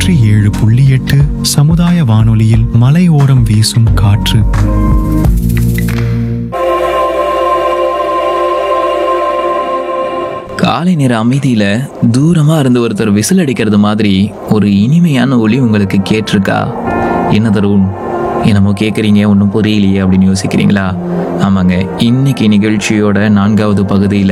நூற்றி ஏழு புள்ளி எட்டு சமுதாய வானொலியில் மலையோரம் வீசும் காற்று காலை நேர அமைதியில தூரமா இருந்து ஒருத்தர் விசில் அடிக்கிறது மாதிரி ஒரு இனிமையான ஒலி உங்களுக்கு கேட்டிருக்கா என்ன தருண் என்னமோ கேட்குறீங்க ஒன்றும் புரியலையே அப்படின்னு யோசிக்கிறீங்களா ஆமாங்க இன்னைக்கு நிகழ்ச்சியோட நான்காவது பகுதியில்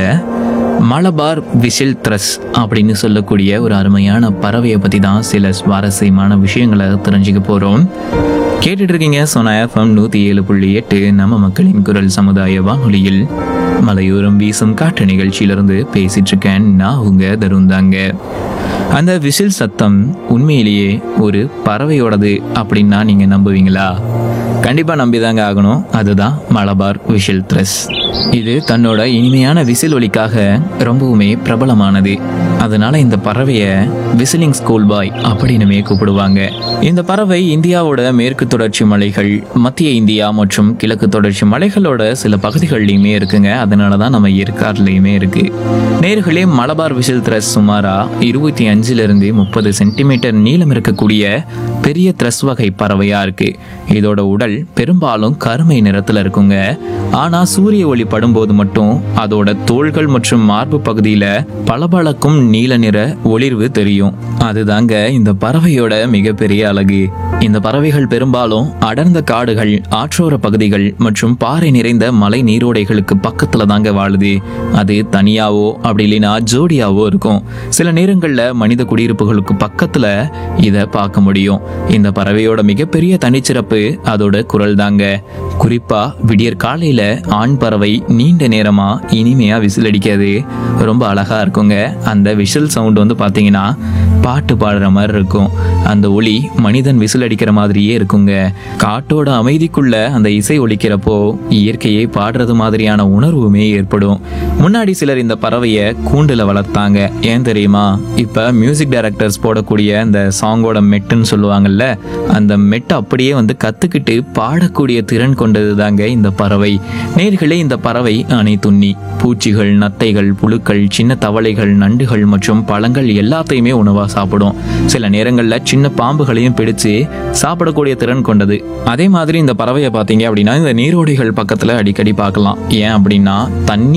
மலபார் விசில் த்ரஸ் அப்படின்னு சொல்லக்கூடிய ஒரு அருமையான பறவையை பற்றி தான் சில சுவாரஸ்யமான விஷயங்களை தெரிஞ்சுக்க போகிறோம் கேட்டுட்டு இருக்கீங்க சோனா எஃப்எம் நூற்றி ஏழு புள்ளி எட்டு நம்ம மக்களின் குரல் சமுதாய வானொலியில் மலையோரம் வீசும் காற்று நிகழ்ச்சியிலிருந்து பேசிட்டு இருக்கேன் நான் உங்க தருண் தாங்க அந்த விசில் சத்தம் உண்மையிலேயே ஒரு பறவையோடது அப்படின்னா நீங்க நம்புவீங்களா கண்டிப்பா நம்பிதாங்க ஆகணும் அதுதான் மலபார் விசில் த்ரெஸ் இது தன்னோட இனிமையான விசில் ஒலிக்காக ரொம்பவுமே பிரபலமானது அதனால இந்த பறவையை விசிலிங் ஸ்கூல் பாய் அப்படின்னுமே கூப்பிடுவாங்க இந்த பறவை இந்தியாவோட மேற்கு தொடர்ச்சி மலைகள் மத்திய இந்தியா மற்றும் கிழக்கு தொடர்ச்சி மலைகளோட சில பகுதிகள்லையுமே இருக்குங்க அதனால தான் நம்ம ஏற்காடுலையுமே இருக்கு நேர்களே மலபார் விசில் த்ரெஸ் சுமாரா இருபத்தி அஞ்சுல இருந்து முப்பது சென்டிமீட்டர் நீளம் இருக்கக்கூடிய பெரிய த்ரெஸ் வகை பறவையா இருக்கு இதோட உடல் பெரும்பாலும் கருமை நிறத்துல இருக்குங்க ஆனா சூரிய ஒளி படும்போது மட்டும் அதோட தோள்கள் மற்றும் மார்பு பகுதியில பளபளக்கும் நீல நிற ஒளிர்வு தெரியும் அதுதாங்க இந்த பறவையோட மிகப்பெரிய அழகு இந்த பறவைகள் பெரும்பாலும் அடர்ந்த காடுகள் ஆற்றோர பகுதிகள் மற்றும் பாறை நிறைந்த மலை நீரோடைகளுக்கு பக்கத்துல தாங்க வாழுது அது தனியாவோ அப்படி இல்லைன்னா ஜோடியாவோ இருக்கும் சில நேரங்கள்ல மனித குடியிருப்புகளுக்கு பக்கத்துல இதை பார்க்க முடியும் இந்த பறவையோட மிகப்பெரிய தனிச்சிறப்பு அதோட குரல் தாங்க குறிப்பா விடியற் காலையில ஆண் பறவை நீண்ட நேரமா இனிமையா விசில் அடிக்காது ரொம்ப அழகா இருக்குங்க அந்த விசில் சவுண்ட் வந்து பாத்தீங்கன்னா பாட்டு பாடுற மாதிரி இருக்கும் அந்த ஒளி மனிதன் விசில் அடிக்கிற மாதிரியே இருக்குங்க காட்டோட அமைதிக்குள்ள அந்த இசை ஒலிக்கிறப்போ இயற்கையை பாடுறது மாதிரியான உணர்வுமே ஏற்படும் முன்னாடி சிலர் இந்த பறவையை கூண்டுல வளர்த்தாங்க ஏன் தெரியுமா இப்ப மியூசிக் டைரக்டர்ஸ் போடக்கூடிய அந்த சாங்கோட மெட்டுன்னு சொல்லுவாங்கல்ல அந்த மெட்டு அப்படியே வந்து கத்துக்கிட்டு பாடக்கூடிய திறன் கொண்டது தாங்க இந்த பறவை நேர்களே இந்த பறவை அணை துண்ணி பூச்சிகள் நத்தைகள் புழுக்கள் சின்ன தவளைகள் நண்டுகள் மற்றும் பழங்கள் எல்லாத்தையுமே உணவா சாப்பிடும் சில நேரங்கள்ல சின்ன பாம்புகளையும் பிடிச்சு சாப்பிடக்கூடிய திறன் கொண்டது அதே மாதிரி இந்த பறவையை பார்த்தீங்க அப்படின்னா இந்த நீரோடைகள் பக்கத்துல அடிக்கடி பார்க்கலாம் ஏன் அப்படின்னா தண்ணி